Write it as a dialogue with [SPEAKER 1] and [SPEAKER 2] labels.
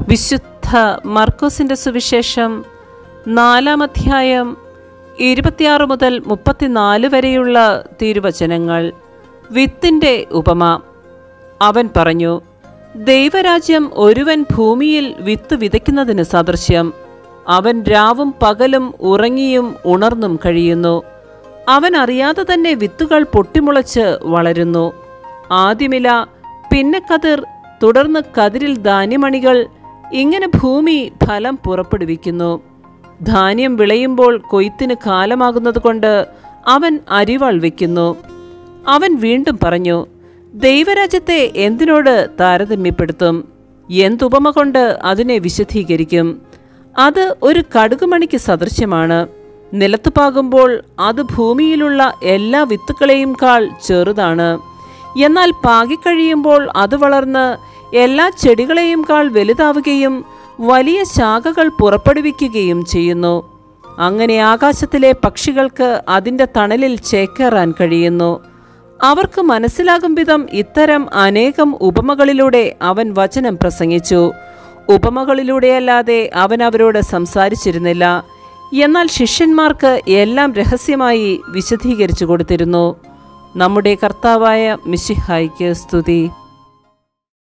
[SPEAKER 1] വിശുദ്ധ മർക്കോസിൻ്റെ സുവിശേഷം നാലാം അധ്യായം ഇരുപത്തിയാറ് മുതൽ മുപ്പത്തിനാല് വരെയുള്ള തിരുവചനങ്ങൾ വിത്തിൻ്റെ ഉപമ അവൻ പറഞ്ഞു ദൈവരാജ്യം ഒരുവൻ ഭൂമിയിൽ വിത്ത് വിതയ്ക്കുന്നതിന് സദൃശ്യം അവൻ രാവും പകലും ഉറങ്ങിയും ഉണർന്നും കഴിയുന്നു അവൻ അറിയാതെ തന്നെ വിത്തുകൾ പൊട്ടിമുളച്ച് വളരുന്നു ആദ്യമില പിന്നെ കതിർ തുടർന്ന് കതിരിൽ ധാന്യമണികൾ ഇങ്ങനെ ഭൂമി ഫലം പുറപ്പെടുവിക്കുന്നു ധാന്യം വിളയുമ്പോൾ കൊയ്ത്തിന് കാലമാകുന്നതുകൊണ്ട് അവൻ അരിവാൾ വയ്ക്കുന്നു അവൻ വീണ്ടും പറഞ്ഞു ദൈവരാജ്യത്തെ എന്തിനോട് താരതമ്യപ്പെടുത്തും എന്തുപമ കൊണ്ട് അതിനെ വിശദീകരിക്കും അത് ഒരു കടുകുമണിക്ക് സദൃശ്യമാണ് നിലത്ത് പാകുമ്പോൾ അത് ഭൂമിയിലുള്ള എല്ലാ വിത്തുക്കളെയും കാൾ ചെറുതാണ് എന്നാൽ പാകിക്കഴിയുമ്പോൾ അത് വളർന്ന് എല്ലാ ചെടികളെയും കാൾ വലുതാവുകയും വലിയ ശാഖകൾ പുറപ്പെടുവിക്കുകയും ചെയ്യുന്നു അങ്ങനെ ആകാശത്തിലെ പക്ഷികൾക്ക് അതിൻ്റെ തണലിൽ ചേക്കേറാൻ കഴിയുന്നു അവർക്ക് മനസ്സിലാകും വിധം ഇത്തരം അനേകം ഉപമകളിലൂടെ അവൻ വചനം പ്രസംഗിച്ചു ഉപമകളിലൂടെയല്ലാതെ അവൻ അവരോട് സംസാരിച്ചിരുന്നില്ല എന്നാൽ ശിഷ്യന്മാർക്ക് എല്ലാം രഹസ്യമായി വിശദീകരിച്ചു കൊടുത്തിരുന്നു നമ്മുടെ കർത്താവായ മിശിഹായ്ക്ക് സ്തുതി